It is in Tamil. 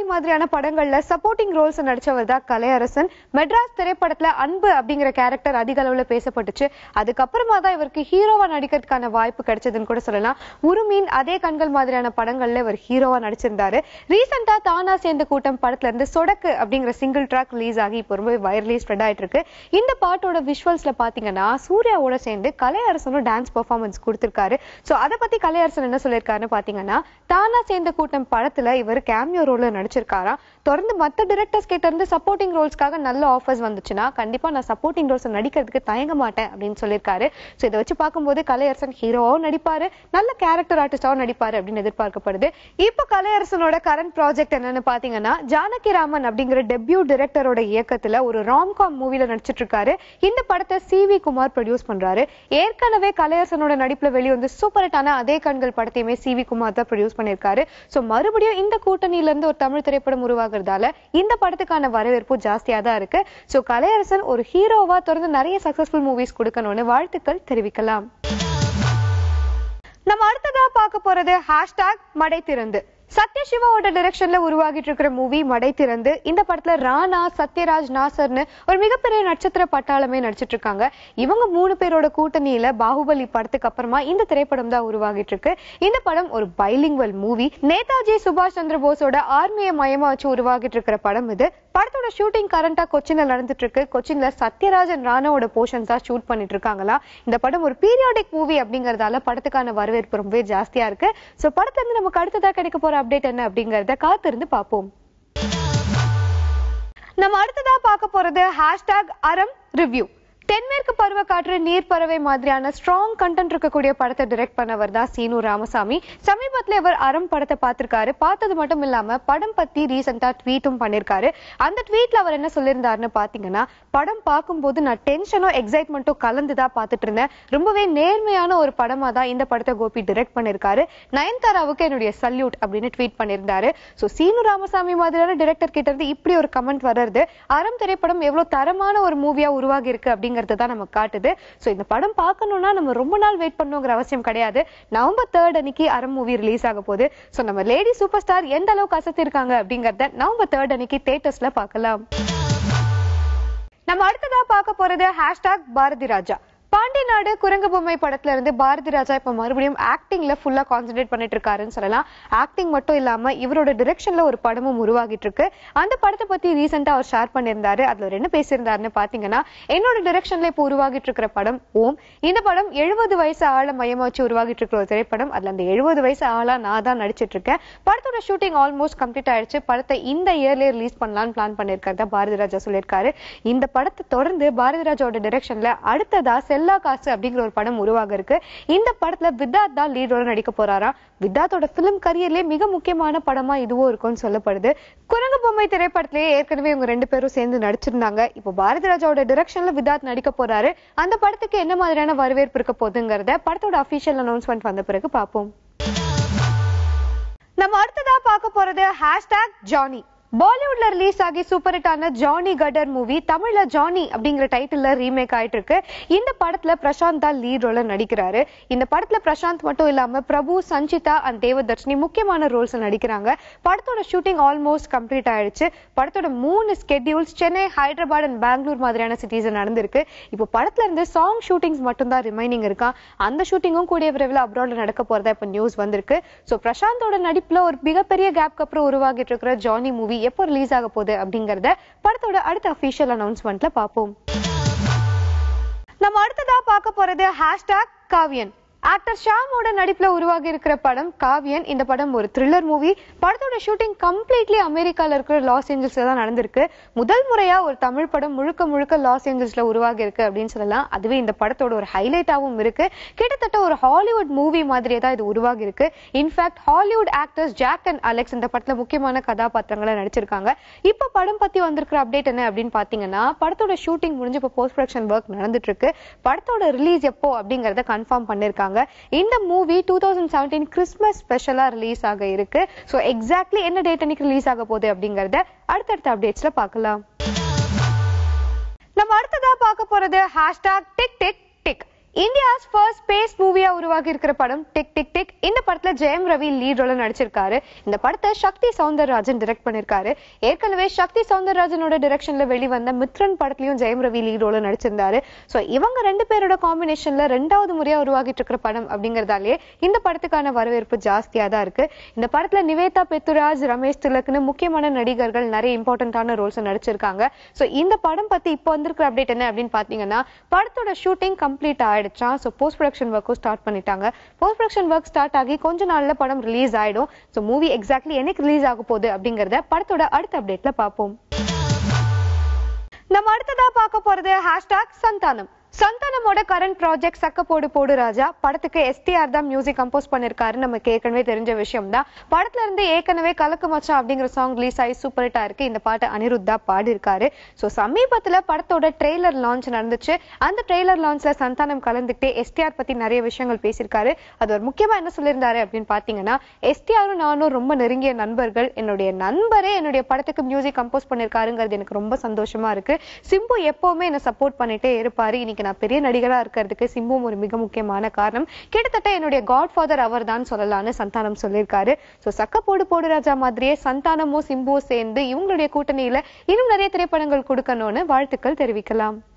மாதிரியான படங்கள்ல சப்போர்ட்டிங் ரோல்ஸ் நடிச்சவர் தான் கலையரசன் மெட்ராஸ் திரைப்படத்துல அன்பு அப்படிங்கிற கேரக்டர் அதிக அளவுல பேசப்பட்டுச்சு அதுக்கப்புறமா தான் இவருக்கு ஹீரோவா நடிக்கிறதுக்கான வாய்ப்பு கிடைச்சதுன்னு கூட சொல்லலாம் உருமீன் அதே கண்கள் மாதிரியான படங்கள்ல இவர் ஹீரோவா நடிச்சிருந்தாரு ரீசெண்டா தானா சேர்ந்த கூட்டம் படத்துல இருந்து சொடக்கு அப்படிங்கிற சிங்கிள் ட்ராக் ரிலீஸ் ஆகி இப்போ ரொம்ப வைரலி ஸ்ப்ரெட் ஆயிட்டு இருக்கு இந்த பாட்டோட விஷுவல்ஸ்ல பாத்தீங்கன்னா சூர்யாவோட சேர்ந்து கலையரசனும் டான்ஸ் பெர்ஃபார்மன்ஸ் கொடுத்திருக்காரு சோ அதை பத்தி கலையரசன் என்ன சொல்லியிருக்காருன்னு பாத்தீங்கன்னா தானா சேர்ந்த கூட்டம் படத்துல இவர் கேமியோ ரோல்ல நடிச்சிருக்காராம் தொடர்ந்து மத்த டிரெக்டர்ஸ் கிட்ட இருந்து சப்போர்ட்டிங் ரோல்ஸ்க்காக நல்ல ஆஃபர்ஸ் வந்துச்சுன்னா கண்டிப்பா நான் சப்போர்ட்டிங் ரோல்ஸ் நடிக்கிறதுக்கு தயங்க மாட்டேன் அப்படின்னு சொல்லியிருக்காரு சோ இதை வச்சு பார்க்கும்போது கலையரசன் ஹீரோவாவும் நடிப்பாரு நல்ல கேரக்டர் ஆர்டிஸ்டாவும் நடிப்பாரு அப்படின்னு எதிர்பார்க்கப்படுது இப்போ கலையரசனோட கரண்ட் ப்ராஜெக்ட் என்னன்னு பாத்தீங்கன்னா ஜானகி ராமன் அப்படிங்கிற டெபியூ டிரெக்டரோட இயக்கத்துல ஒரு ராம்காம் மூவில நடிச்சிட்டு இருக்காரு இந்த படத்தை சி வி குமார் ப்ரொடியூஸ் பண்றாரு ஏற்கனவே கலையரசனோட நடிப்புல வெளிவந்து சூப்பர் ஹிட்டான அதே கண்கள் படத்தையுமே சி வி குமார் தான் ப்ரொடியூஸ் பண்ணிருக்காரு சோ மறுபடியும் இந்த கூட்டணியில இருந்து ஒரு தமிழ் திரைப்படம் உருவாகுறதால இந்த படத்துக்கான வரவேற்பு ஜாஸ்தியா தான் இருக்கு சோ கலையரசன் ஒரு ஹீரோவா தொடர்ந்து நிறைய சக்சஸ்ஃபுல் மூவிஸ் கொடுக்கணும்னு வாழ்த்துக்கள் தெரிவிக்கலாம் நம்ம அடுத்ததா பார்க்க போறது ஹேஷ்டாக் மடை திறந்து சத்யசிவாவோட டைரக்ஷன்ல உருவாகிட்டு இருக்கிற மூவி மடை திறந்து இந்த படத்துல ராணா சத்யராஜ் நாசர்னு ஒரு மிகப்பெரிய நட்சத்திர பட்டாளமே நடிச்சிட்டு இருக்காங்க இவங்க மூணு பேரோட கூட்டணியில பாகுபலி படத்துக்கு அப்புறமா இந்த திரைப்படம் தான் உருவாகிட்டு இருக்கு இந்த படம் ஒரு பைலிங்வல் மூவி நேதாஜி சுபாஷ் சந்திர போஸோட ஆர்மியை மையமா வச்சு உருவாகிட்டு இருக்கிற படம் இது படத்தோட ஷூட்டிங் கரண்டா கொச்சின்ல நடந்துட்டு இருக்கு கொச்சின்ல சத்யராஜன் ராணாவோட போர்ஷன்ஸ் தான் ஷூட் பண்ணிட்டு இருக்காங்களா இந்த படம் ஒரு பீரியாடிக் மூவி அப்படிங்கறதால படத்துக்கான வரவேற்பு ரொம்பவே ஜாஸ்தியா இருக்கு சோ படத்துல இருந்து நமக்கு அடுத்ததா கிடைக்க போற அப்டேட் என்ன அப்படிங்கறத காத்திருந்து பார்ப்போம் நம்ம அடுத்ததா பார்க்க போறது ஹேஷ்டாக் அறம் ரிவ்யூ தென்மேற்கு பருவக்காற்று நீர் பறவை மாதிரியான ஸ்ட்ராங் கண்டென்ட் இருக்கக்கூடிய படத்தை டைரக்ட் பண்ணவர் தான் சீனு ராமசாமி சமீபத்துல இவர் அறம் படத்தை பார்த்திருக்காரு பார்த்தது மட்டும் இல்லாம படம் பத்தி ரீசெண்டா ட்வீட்டும் பண்ணிருக்காரு அந்த ட்வீட்ல அவர் என்ன சொல்லியிருந்தாருன்னு பாத்தீங்கன்னா படம் பார்க்கும்போது நான் டென்ஷனும் எக்ஸைட்மெண்ட்டும் கலந்துதான் பார்த்துட்டு இருந்தேன் ரொம்பவே நேர்மையான ஒரு படமா தான் இந்த படத்தை கோபி டைரக்ட் பண்ணிருக்காரு நயன்தாராவுக்கு என்னுடைய சல்யூட் அப்படின்னு ட்வீட் பண்ணியிருந்தாரு சோ சீனு ராமசாமி மாதிரியான டைரக்டர் கிட்ட இருந்து இப்படி ஒரு கமெண்ட் வர்றது அறம் திரைப்படம் எவ்வளவு தரமான ஒரு மூவியா உருவாகி இருக்கு அப்படிங்கறது தான் நமக்கு காட்டுது சோ இந்த படம் பார்க்கணும்னா நம்ம ரொம்ப நாள் வெயிட் பண்ணணுங்கிற அவசியம் கிடையாது நவம்பர் தேர்ட் அன்னைக்கு அறம் மூவி ரிலீஸ் ஆக போகுது சோ நம்ம லேடி சூப்பர் ஸ்டார் எந்த அளவுக்கு அசத்திருக்காங்க அப்படிங்கறத நவம்பர் தேர்ட் அன்னைக்கு தேட்டர்ஸ்ல பார்க்கலாம் நம்ம அடுத்ததா பார்க்க போறது ஹேஷ்டாக் பாரதி ராஜா பாண்டி நாடு குரங்கு பொம்மை படத்துல இருந்து பாரதி ராஜா இப்ப மறுபடியும் ஆக்டிங்ல ஃபுல்லா கான்சென்ட்ரேட் பண்ணிட்டு இருக்காருன்னு சொல்லலாம் ஆக்டிங் மட்டும் இல்லாம இவரோட டிரெக்ஷன்ல ஒரு படமும் உருவாகிட்டு இருக்கு அந்த படத்தை பத்தி ரீசெண்டா அவர் ஷேர் பண்ணியிருந்தாரு அதுல அவர் என்ன பேசியிருந்தாருன்னு பாத்தீங்கன்னா என்னோட டிரெக்ஷன்ல இப்ப உருவாகிட்டு இருக்கிற படம் ஓம் இந்த படம் எழுபது வயசு ஆள மையமா வச்சு உருவாகிட்டு இருக்கிற ஒரு திரைப்படம் அதுல அந்த எழுபது வயசு ஆளா நான் தான் நடிச்சிட்டு இருக்கேன் படத்தோட ஷூட்டிங் ஆல்மோஸ்ட் கம்ப்ளீட் ஆயிடுச்சு படத்தை இந்த இயர்லயே ரிலீஸ் பண்ணலாம்னு பிளான் பண்ணிருக்காரு பாரதி ராஜா சொல்லியிருக்காரு இந்த படத்தை தொடர்ந்து பாரதி ராஜாவோட டிரெக்ஷன்ல அடுத்ததா செல்லா காசு அப்படிங்கிற ஒரு படம் உருவாக இருக்கு இந்த படத்துல வித்தார்த் தான் லீடோட நடிக்க போறாராம் வித்தார்த்தோட பிலிம் கரியர்லயே மிக முக்கியமான படமா இதுவும் இருக்கும்னு சொல்லப்படுது குரங்கு பொம்மை திரைப்படத்திலேயே ஏற்கனவே இவங்க ரெண்டு பேரும் சேர்ந்து நடிச்சிருந்தாங்க இப்போ பாரதி ராஜாவோட டிரெக்ஷன்ல வித்தார்த் நடிக்க போறாரு அந்த படத்துக்கு என்ன மாதிரியான வரவேற்பு இருக்க போகுதுங்கிறத படத்தோட அபிஷியல் அனௌன்ஸ்மெண்ட் வந்த பிறகு பார்ப்போம் நம்ம அடுத்ததா பார்க்க போறது ஹேஷ்டாக் ஜானி பாலிவுட்ல ரிலீஸ் ஆகி சூப்பர் ஹிட்டான ஜானி கட்டர் மூவி தமிழ்ல ஜானி அப்படிங்கிற டைட்டில்ல ரீமேக் ஆயிட்டு இருக்கு இந்த படத்துல பிரசாந்த் தான் லீட் ரோல நடிக்கிறாரு இந்த படத்துல பிரசாந்த் மட்டும் இல்லாம பிரபு சஞ்சிதா அண்ட் தேவதர்ஷினி முக்கியமான ரோல்ஸ் நடிக்கிறாங்க படத்தோட ஷூட்டிங் ஆல்மோஸ்ட் கம்ப்ளீட் ஆயிடுச்சு படத்தோட மூணு ஸ்கெட்யூல்ஸ் சென்னை ஹைதராபாத் அண்ட் பெங்களூர் மாதிரியான சிட்டிஸ் நடந்திருக்கு இப்போ படத்துல இருந்து சாங் ஷூட்டிங்ஸ் மட்டும் தான் ரிமைனிங் இருக்கா அந்த ஷூட்டிங்கும் கூடிய விரைவில் அப்ராட்ல நடக்க போறதா இப்ப நியூஸ் வந்திருக்கு சோ பிரசாந்தோட நடிப்புல ஒரு மிகப்பெரிய கேப்க்கு அப்புறம் உருவாகிட்டு இருக்கிற ஜானி மூவி எப்போ ரிலீஸ் ஆக போகுது அப்படிங்கறத படத்தோட அடுத்த அபிஷியல் அனௌன்ஸ்மெண்ட்ல பார்ப்போம் நம்ம அடுத்ததா பார்க்க போறது ஹேஷ்டாக் காவியன் ஆக்டர் ஷாமோட நடிப்புல உருவாகி இருக்கிற படம் காவியன் இந்த படம் ஒரு த்ரில்லர் மூவி படத்தோட ஷூட்டிங் கம்ப்ளீட்லி அமெரிக்கால இருக்கிற லாஸ் ஏஞ்சல்ஸ்ல தான் நடந்திருக்கு முதல் முறையா ஒரு தமிழ் படம் முழுக்க முழுக்க லாஸ் ஏஞ்சல்ஸ்ல உருவாகி இருக்கு அப்படின்னு சொல்லலாம் அதுவே இந்த படத்தோட ஒரு ஹைலைட்டாவும் இருக்கு கிட்டத்தட்ட ஒரு ஹாலிவுட் மூவி மாதிரியே தான் இது உருவாகி இருக்கு in fact Hollywood actors Jack and Alex இந்த படத்துல முக்கியமான கதாபாத்திரங்களை நடிச்சிருக்காங்க இப்ப படம் பத்தி வந்திருக்கிற அப்டேட் என்ன அப்படின்னு பாத்தீங்கன்னா படத்தோட ஷூட்டிங் முடிஞ்சு இப்போ போஸ்ட் ப்ரொடக்ஷன் ஒர்க் நடந்துட்டு இருக்கு படத்தோட ரிலீஸ் எப்போ அப்படிங்கறத கன்ஃபார்ம் பண்ணிருக்காங்க இந்த movie two thousand seventeen Christmas ஸ்பெஷலா ரிலீஸ் ஆக இருக்கு ஸோ எக்ஸாக்ட்லி என்ன டேட் அன்னைக்கு ரிலீஸ் ஆக போகுது அப்படிங்கறத அடுத்தடுத்த அப்டேட்ஸ்ல பார்க்கலாம் நம்ம அடுத்ததா பார்க்க போறது hashtag Tik Tik Tik India's first space மூவியா உருவாகி இருக்கிற படம் டிக் டிக் டிக் இந்த படத்துல ஜெயம் ரவி லீட் ரோல நடிச்சிருக்காரு இந்த படத்தை சக்தி சவுந்தரராஜன் டைரக்ட் பண்ணிருக்காரு ஏற்கனவே சக்தி சவுந்தரராஜனோட டைரக்ஷன்ல வெளிவந்த மித்ரன் படத்துலயும் ஜெயம் ரவி லீட் ரோல நடிச்சிருந்தாரு சோ இவங்க ரெண்டு பேரோட காம்பினேஷன்ல ரெண்டாவது முறையா உருவாகிட்டு இருக்கிற படம் அப்படிங்கறதாலேயே இந்த படத்துக்கான வரவேற்பு ஜாஸ்தியா தான் இருக்கு இந்த படத்துல நிவேதா பெத்துராஜ் ரமேஷ் திலக்னு முக்கியமான நடிகர்கள் நிறைய இம்பார்ட்டன்டான ரோல்ஸ் நடிச்சிருக்காங்க சோ இந்த படம் பத்தி இப்போ வந்திருக்கிற அப்டேட் என்ன அப்படின்னு பாத்தீங்கன்னா படத்தோட ஷூட்டிங் கம்ப்ளீட் ஆயிடுச்சா ஸோ போஸ்ட் ப்ரொடக்ஷன் ஒர்க்கும் ஸ்டார்ட் பண்ணிட்டாங்க போஸ்ட் ப்ரொடக்ஷன் ஒர்க் ஸ்டார்ட் ஆகி கொஞ்ச நாள்ல படம் ரிலீஸ் ஆயிடும் ஸோ மூவி எக்ஸாக்ட்லி என்னைக்கு ரிலீஸ் ஆக போகுது அப்படிங்கறத படத்தோட அடுத்த அப்டேட்ல பார்ப்போம் நம்ம அடுத்ததா பார்க்க போறது ஹேஷ்டாக் சந்தானம் சந்தானமோட கரண்ட் ப்ராஜெக்ட் சக்க போடு போடு ராஜா படத்துக்கு எஸ்டிஆர் தான் மியூசிக் கம்போஸ் பண்ணிருக்காரு நமக்கு ஏற்கனவே தெரிஞ்ச விஷயம் தான் படத்துல இருந்து ஏற்கனவே கலக்கு மச்சான் அப்படிங்கிற சாங் ரிலீஸ் ஆகி சூப்பர் ஹிட்டா இருக்கு இந்த பாட்டு அனிருத்தா பாடி இருக்காரு ஸோ சமீபத்துல படத்தோட ட்ரெய்லர் லான்ச் நடந்துச்சு அந்த ட்ரெய்லர் லான்ச்ல சந்தானம் கலந்துக்கிட்டே எஸ்டிஆர் பத்தி நிறைய விஷயங்கள் பேசியிருக்காரு அது ஒரு முக்கியமா என்ன சொல்லியிருந்தாரு அப்படின்னு பாத்தீங்கன்னா எஸ்டிஆரும் நானும் ரொம்ப நெருங்கிய நண்பர்கள் என்னுடைய நண்பரே என்னுடைய படத்துக்கு மியூசிக் கம்போஸ் பண்ணிருக்காருங்கிறது எனக்கு ரொம்ப சந்தோஷமா இருக்கு சிம்பு எப்பவுமே என்ன சப்போர்ட் பண்ணிட்டே இருப்பாரு இன்னைக்கு நான் பெரிய நடிகரா இருக்கிறதுக்கு சிம்புவும் ஒரு மிக முக்கியமான காரணம் கிட்டத்தட்ட என்னுடைய காட் ஃபாதர் அவர் தான் சொல்லலாம்னு சந்தானம் சொல்லியிருக்காரு சோ சக்க போடு போடு ராஜா மாதிரியே சந்தானமும் சிம்புவும் சேர்ந்து இவங்களுடைய கூட்டணியில இன்னும் நிறைய திரைப்படங்கள் கொடுக்கணும்னு வாழ்த்துக்கள் தெரிவிக்கலாம்